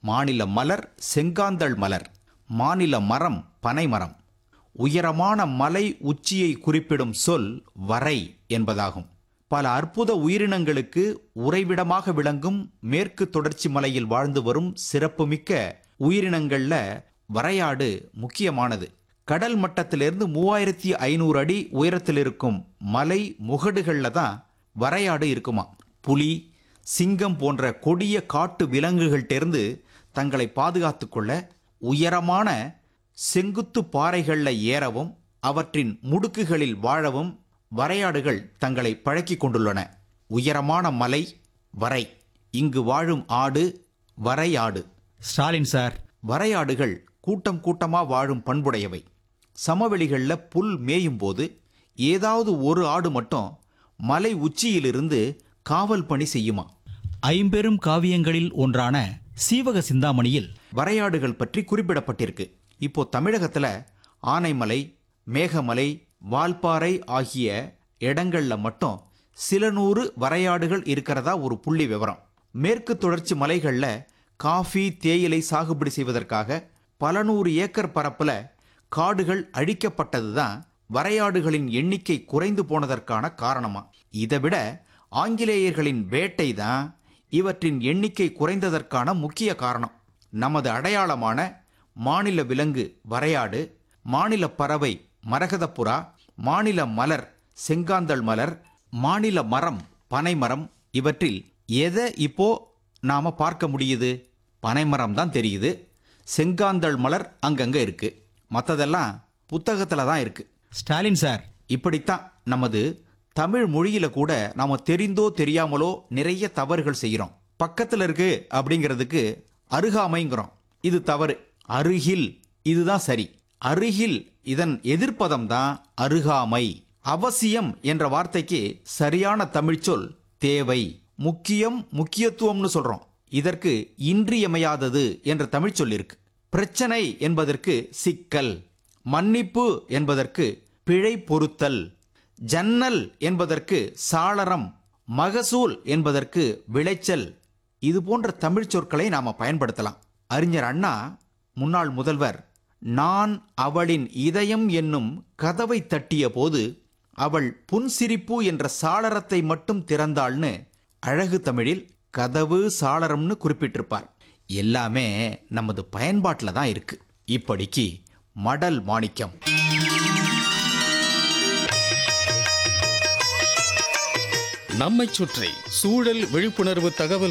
மாநில மலர் செங்காந்தள் மலர் மாநில மரம் பனைமரம் உயரமான மலை உச்சியை குறிப்பிடும் சொல் வரை என்பதாகும் பல அற்புத உயிரினங்களுக்கு உறைவிடமாக விளங்கும் மேற்கு தொடர்ச்சி மலையில் வாழ்ந்து வரும் சிறப்புமிக்க உயிரினங்கள்ல வரையாடு முக்கியமானது கடல் மட்டத்திலிருந்து மூவாயிரத்தி ஐநூறு அடி உயரத்தில் இருக்கும் மலை முகடுகளில் தான் வரையாடு இருக்குமா புலி சிங்கம் போன்ற கொடிய காட்டு விலங்குகள்கிட்டேருந்து தங்களை பாதுகாத்துக் கொள்ள உயரமான செங்குத்து பாறைகளில் ஏறவும் அவற்றின் முடுக்குகளில் வாழவும் வரையாடுகள் தங்களை பழக்கிக் கொண்டுள்ளன உயரமான மலை வரை இங்கு வாழும் ஆடு வரையாடு ஸ்டாலின் சார் வரையாடுகள் கூட்டம் கூட்டமா வாழும் பண்புடையவை சமவெளிகளில் புல் மேயும் போது ஏதாவது ஒரு ஆடு மட்டும் மலை உச்சியிலிருந்து காவல் பணி செய்யுமா ஐம்பெரும் காவியங்களில் ஒன்றான சீவக சிந்தாமணியில் வரையாடுகள் பற்றி குறிப்பிடப்பட்டிருக்கு இப்போ தமிழகத்துல ஆனைமலை மேகமலை வால்பாறை ஆகிய இடங்கள்ல மட்டும் சில நூறு வரையாடுகள் இருக்கிறதா ஒரு புள்ளி விவரம் மேற்கு தொடர்ச்சி மலைகள்ல காஃபி தேயிலை சாகுபடி செய்வதற்காக பல நூறு ஏக்கர் பரப்புல காடுகள் அழிக்கப்பட்டதுதான் வரையாடுகளின் எண்ணிக்கை குறைந்து போனதற்கான காரணமா இதை விட ஆங்கிலேயர்களின் வேட்டை தான் இவற்றின் எண்ணிக்கை குறைந்ததற்கான முக்கிய காரணம் நமது அடையாளமான மாநில விலங்கு வரையாடு மாநில பறவை மரகதப்புறா மாநில மலர் செங்காந்தள் மலர் மாநில மரம் பனைமரம் இவற்றில் எதை இப்போ நாம பார்க்க முடியுது பனைமரம் தான் தெரியுது செங்காந்தள் மலர் அங்கங்க இருக்கு மற்றதெல்லாம் புத்தகத்துல தான் இருக்கு ஸ்டாலின் சார் இப்படித்தான் நமது தமிழ் மொழியில கூட நாம தெரிந்தோ தெரியாமலோ நிறைய தவறுகள் செய்கிறோம் பக்கத்துல இருக்கு அப்படிங்கிறதுக்கு அருகாமைங்கிறோம் இது தவறு அருகில் இதுதான் சரி அருகில் இதன் எதிர்ப்பதம் தான் அருகாமை அவசியம் என்ற வார்த்தைக்கு சரியான தமிழ்ச்சொல் தேவை முக்கியம் முக்கியத்துவம்னு சொல்றோம் இதற்கு இன்றியமையாதது என்ற தமிழ்ச்சொல் இருக்கு பிரச்சனை என்பதற்கு சிக்கல் மன்னிப்பு என்பதற்கு பிழை பொறுத்தல் ஜன்னல் என்பதற்கு சாளரம் மகசூல் என்பதற்கு விளைச்சல் இது போன்ற தமிழ் சொற்களை நாம பயன்படுத்தலாம் அறிஞர் அண்ணா முன்னாள் முதல்வர் நான் அவளின் இதயம் என்னும் கதவை தட்டிய போது அவள் புன்சிரிப்பு என்ற சாளரத்தை மட்டும் திறந்தாள்னு அழகு தமிழில் கதவு சாளரம்னு குறிப்பிட்டிருப்பார் எல்லாமே நமது பயன்பாட்டில் தான் இருக்கு இப்படிக்கு மடல் மாணிக்கம் நம்மைச் சுற்றி சூழல் விழிப்புணர்வு தகவல்